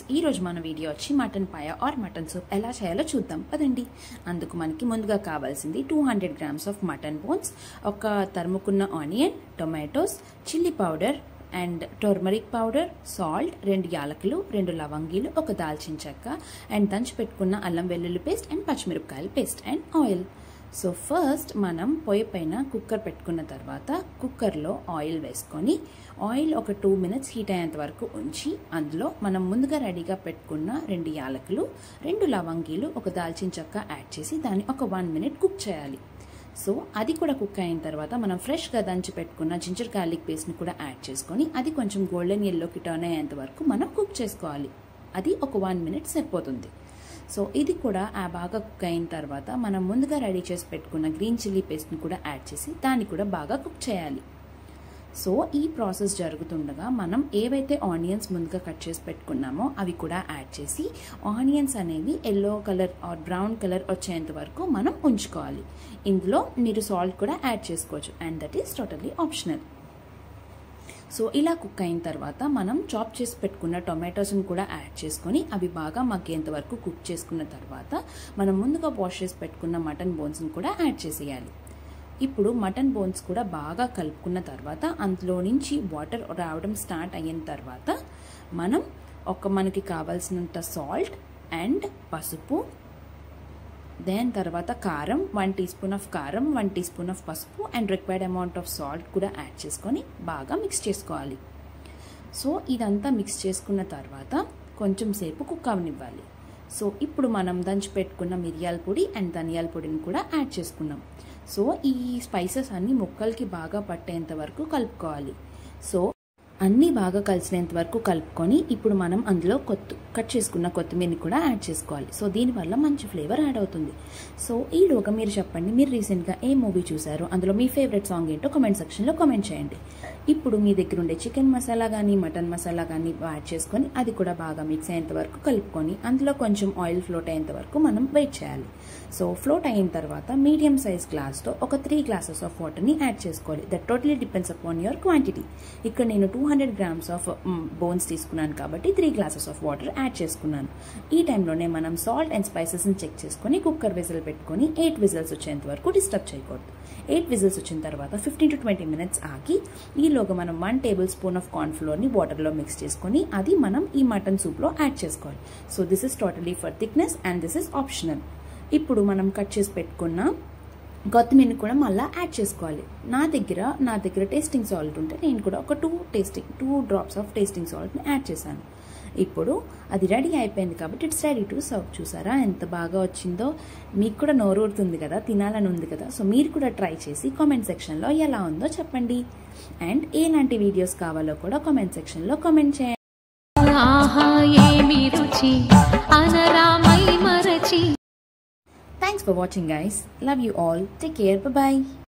ఈ రోజు మన వీడియో వచ్చి mutton paya or mutton soup ఎలా చేయాలో చూద్దాం పదండి అందుకు మనకి ముందుగా కావాల్సింది two hundred grams of mutton bones ఒక తరుముకున్న onion tomatoes chilli powder and turmeric powder salt రెండు యాలకులు రెండు లవంగీలు ఒక దాల్చిన చెక్క అండ్ దంచి పెట్టుకున్న అల్లం వెల్లుల్లి పేస్ట్ అండ్ పచ్చిమిరపకాయల paste and oil so first మనం పొయ్యి పైన కుక్కర్ పెట్టుకున్న తర్వాత కుక్కర్లో ఆయిల్ వేసుకొని ఆయిల్ ఒక టూ మినిట్స్ హీట్ అయ్యేంత వరకు ఉంచి అందులో మనం ముందుగా రెడీగా పెట్టుకున్న రెండు యాలకులు రెండు లవంగీలు ఒక దాల్చిన చెక్క యాడ్ చేసి దాన్ని ఒక వన్ మినిట్ కుక్ చేయాలి సో అది కూడా కుక్ అయిన తర్వాత మనం ఫ్రెష్గా దంచి పెట్టుకున్న జింజర్ గార్లిక్ పేస్ట్ని కూడా యాడ్ చేసుకొని అది కొంచెం గోల్డెన్ ఎల్లోకి టర్న్ అయ్యేంత వరకు మనం కుక్ చేసుకోవాలి అది ఒక వన్ మినిట్ సరిపోతుంది సో ఇది కూడా ఆ బాగా కుక్ అయిన తర్వాత మనం ముందుగా రెడీ చేసి పెట్టుకున్న గ్రీన్ చిల్లీ పేస్ట్ని కూడా యాడ్ చేసి దాన్ని కూడా బాగా కుక్ చేయాలి సో ఈ ప్రాసెస్ జరుగుతుండగా మనం ఏవైతే ఆనియన్స్ ముందుగా కట్ చేసి పెట్టుకున్నామో అవి కూడా యాడ్ చేసి ఆనియన్స్ అనేవి yellow colour or brown colour వచ్చేంత వరకు మనం ఉంచుకోవాలి ఇందులో మీరు సాల్ట్ కూడా యాడ్ చేసుకోవచ్చు and that is totally optional so ఇలా కుక్ అయిన తర్వాత మనం చాప్ చేసి పెట్టుకున్న టొమాటోస్ని కూడా యాడ్ చేసుకొని అవి బాగా మగ్గేంత వరకు కుక్ చేసుకున్న తర్వాత మనం ముందుగా వాష్ చేసి పెట్టుకున్న మటన్ బోన్స్ని కూడా యాడ్ చేసేయాలి ఇప్పుడు మటన్ బోన్స్ కూడా బాగా కలుపుకున్న తర్వాత అందులో నుంచి వాటర్ రావడం స్టార్ట్ అయిన తర్వాత మనం ఒక మనకి కావాల్సినంత సాల్ట్ అండ్ పసుపు దెన్ తర్వాత కారం వన్ టీ స్పూన్ ఆఫ్ కారం వన్ టీ స్పూన్ ఆఫ్ పసుపు and required amount of salt కూడా యాడ్ చేసుకొని బాగా మిక్స్ చేసుకోవాలి సో ఇదంతా మిక్స్ చేసుకున్న తర్వాత కొంచెం సేపు కుక్ అవనివ్వాలి సో ఇప్పుడు మనం దంచి పెట్టుకున్న మిరియాల పొడి అండ్ ధనియాల పొడిని కూడా యాడ్ చేసుకున్నాం సో ఈ స్పైసెస్ అన్ని ముక్కలకి బాగా పట్టేంత వరకు కలుపుకోవాలి సో అన్నీ బాగా కలిసినంత వరకు కలుపుకొని ఇప్పుడు మనం అందులో కొత్త కట్ చేసుకున్న కొత్తిమీరని కూడా యాడ్ చేసుకోవాలి సో దీనివల్ల మంచి ఫ్లేవర్ యాడ్ అవుతుంది సో ఈలోగా మీరు చెప్పండి మీరు రీసెంట్గా ఏ మూవీ చూసారో అందులో మీ ఫేవరెట్ సాంగ్ ఏంటో కామెంట్ సెక్షన్లో కామెంట్ చేయండి ఇప్పుడు మీ దగ్గర ఉండే చికెన్ మసాలా కానీ మటన్ మసాలా కానీ యాడ్ చేసుకొని అది కూడా బాగా మిక్స్ అయ్యేంత వరకు కలుపుకొని అందులో కొంచెం ఆయిల్ ఫ్లోట్ అయ్యేంత వరకు మనం వెయిట్ చేయాలి సో ఫ్లోట్ అయిన తర్వాత మీడియం సైజ్ గ్లాస్తో ఒక త్రీ గ్లాసెస్ ఆఫ్ వాటర్ని యాడ్ చేసుకోవాలి that totally depends upon your quantity ఇక్కడ నేను two hundred grams of bones తీసుకున్నాను కాబట్టి three glasses of water add చేసుకున్నాను ఈ టైంలోనే మనం సాల్ట్ అండ్ స్పైసెస్ని చెక్ చేసుకొని కుక్కర్ విజిల్ పెట్టుకొని ఎయిట్ విజిల్స్ వచ్చేంత వరకు డిస్టర్బ్ చేయకూడదు ఎయిట్ విజిల్స్ వచ్చిన తర్వాత ఫిఫ్టీన్ టు ట్వంటీ మినిట్స్ ఆగి ఈలోగా మనం వన్ టేబుల్ స్పూన్ ఆఫ్ కార్న్ఫ్లోర్ని వాటర్లో మిక్స్ చేసుకొని అది మనం ఈ మటన్ సూప్లో యాడ్ చేసుకోవాలి so this is totally for thickness and this is optional ఇప్పుడు మనం కట్ చేసి పెట్టుకున్న కొత్తిమీరని కూడా మళ్ళీ యాడ్ చేసుకోవాలి నా దగ్గర నా దగ్గర టేస్టింగ్ సాల్ట్ ఉంటే నేను కూడా ఒక two tasting two drops of tasting సాల్ట్ని యాడ్ చేశాను ఇప్పుడు అది రెడీ అయిపోయింది కాబట్టి ఇట్స్ రెడీ టు సర్వ్ చూసారా ఎంత బాగా వచ్చిందో మీకు కూడా నోరూరుతుంది కదా తినాలని ఉంది కదా సో మీరు కూడా ట్రై చేసి కామెంట్ సెక్షన్లో ఎలా ఉందో చెప్పండి అండ్ ఎలాంటి వీడియోస్ కావాలో కూడా కామెంట్ సెక్షన్లో కామెంట్ చేయండి ఆహా ఏమి రుచి అనరామై మరచి thanks for watching guys love you all take care bye